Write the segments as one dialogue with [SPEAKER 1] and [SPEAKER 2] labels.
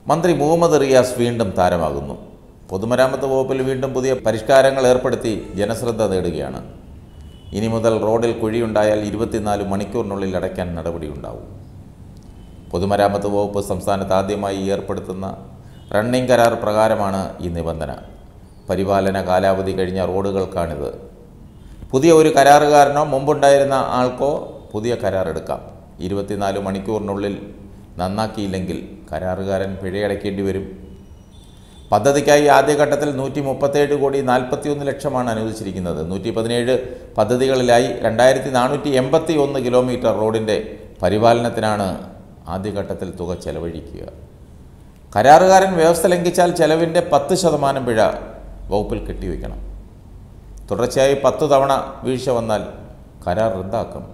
[SPEAKER 1] മന്ത്രി മുഹമ്മദ് റിയാസ് വീണ്ടും താരമാകുന്നു പൊതുമരാമത്ത് വകുപ്പിൽ വീണ്ടും പുതിയ പരിഷ്കാരങ്ങൾ ഏർപ്പെടുത്തി ജനശ്രദ്ധ നേടുകയാണ് ഇനി മുതൽ റോഡിൽ കുഴിയുണ്ടായാൽ ഇരുപത്തിനാല് മണിക്കൂറിനുള്ളിൽ അടയ്ക്കാൻ നടപടിയുണ്ടാവും പൊതുമരാമത്ത് വകുപ്പ് സംസ്ഥാനത്ത് ആദ്യമായി ഏർപ്പെടുത്തുന്ന റണ്ണിംഗ് കരാർ പ്രകാരമാണ് ഈ നിബന്ധന പരിപാലന കാലാവധി കഴിഞ്ഞ റോഡുകൾക്കാണിത് പുതിയ ഒരു കരാറുകാരനോ മുമ്പുണ്ടായിരുന്ന ആൾക്കോ പുതിയ കരാർ എടുക്കാം ഇരുപത്തിനാല് മണിക്കൂറിനുള്ളിൽ നന്നാക്കിയില്ലെങ്കിൽ കരാറുകാരൻ പിഴയടയ്ക്കേണ്ടി വരും പദ്ധതിക്കായി ആദ്യഘട്ടത്തിൽ നൂറ്റി മുപ്പത്തേഴ് കോടി നാൽപ്പത്തിയൊന്ന് ലക്ഷമാണ് അനുവദിച്ചിരിക്കുന്നത് നൂറ്റി പതിനേഴ് പദ്ധതികളിലായി രണ്ടായിരത്തി നാനൂറ്റി എൺപത്തി ഒന്ന് കിലോമീറ്റർ റോഡിൻ്റെ പരിപാലനത്തിനാണ് ആദ്യഘട്ടത്തിൽ തുക ചെലവഴിക്കുക കരാറുകാരൻ വ്യവസ്ഥ ലംഘിച്ചാൽ ചെലവിൻ്റെ പത്ത് ശതമാനം പിഴ വകുപ്പിൽ കെട്ടിവെക്കണം തുടർച്ചയായി പത്തു തവണ വീഴ്ച വന്നാൽ കരാർ റദ്ദാക്കും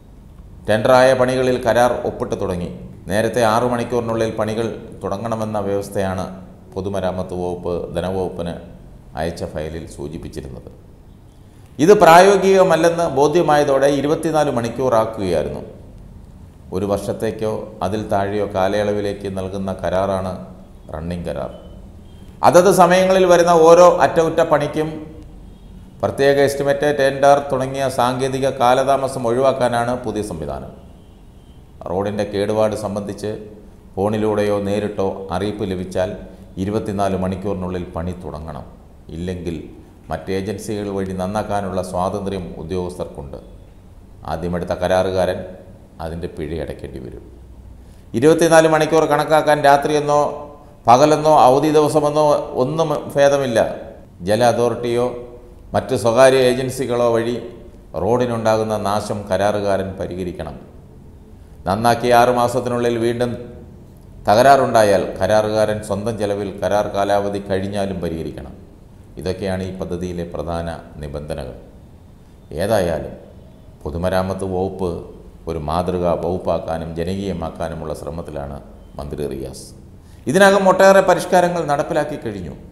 [SPEAKER 1] ടെൻഡറായ പണികളിൽ കരാർ ഒപ്പിട്ട് തുടങ്ങി നേരത്തെ ആറു മണിക്കൂറിനുള്ളിൽ പണികൾ തുടങ്ങണമെന്ന വ്യവസ്ഥയാണ് പൊതുമരാമത്ത് വകുപ്പ് ധനവകുപ്പിന് അയച്ച ഫയലിൽ സൂചിപ്പിച്ചിരുന്നത് ഇത് പ്രായോഗികമല്ലെന്ന് ബോധ്യമായതോടെ ഇരുപത്തിനാല് മണിക്കൂറാക്കുകയായിരുന്നു ഒരു വർഷത്തേക്കോ അതിൽ താഴെയോ കാലയളവിലേക്ക് നൽകുന്ന കരാറാണ് റണ്ണിംഗ് കരാർ അതത് സമയങ്ങളിൽ വരുന്ന ഓരോ അറ്റകുറ്റപ്പണിക്കും പ്രത്യേക എസ്റ്റിമേറ്റ് ടെൻഡർ തുടങ്ങിയ സാങ്കേതിക കാലതാമസം ഒഴിവാക്കാനാണ് പുതിയ സംവിധാനം റോഡിൻ്റെ കേടുപാട് സംബന്ധിച്ച് ഫോണിലൂടെയോ നേരിട്ടോ അറിയിപ്പ് ലഭിച്ചാൽ ഇരുപത്തിനാല് മണിക്കൂറിനുള്ളിൽ പണി തുടങ്ങണം ഇല്ലെങ്കിൽ മറ്റ് ഏജൻസികൾ വഴി നന്നാക്കാനുള്ള സ്വാതന്ത്ര്യം ഉദ്യോഗസ്ഥർക്കുണ്ട് ആദ്യമെടുത്ത കരാറുകാരൻ അതിൻ്റെ പിഴ അടയ്ക്കേണ്ടി വരും ഇരുപത്തിനാല് മണിക്കൂർ കണക്കാക്കാൻ രാത്രിയെന്നോ പകലെന്നോ അവധി ദിവസമെന്നോ ഒന്നും ഭേദമില്ല ജല അതോറിറ്റിയോ മറ്റ് സ്വകാര്യ ഏജൻസികളോ വഴി റോഡിനുണ്ടാകുന്ന നാശം കരാറുകാരൻ പരിഹരിക്കണം നന്നാക്കി ആറു മാസത്തിനുള്ളിൽ വീണ്ടും തകരാറുണ്ടായാൽ കരാറുകാരൻ സ്വന്തം ചെലവിൽ കരാർ കാലാവധി കഴിഞ്ഞാലും പരിഹരിക്കണം ഇതൊക്കെയാണ് ഈ പദ്ധതിയിലെ പ്രധാന നിബന്ധനകൾ ഏതായാലും പൊതുമരാമത്ത് വകുപ്പ് ഒരു മാതൃകാ വകുപ്പാക്കാനും ജനകീയമാക്കാനുമുള്ള ശ്രമത്തിലാണ് മന്ത്രി റിയാസ് ഇതിനകം ഒട്ടേറെ പരിഷ്കാരങ്ങൾ നടപ്പിലാക്കി കഴിഞ്ഞു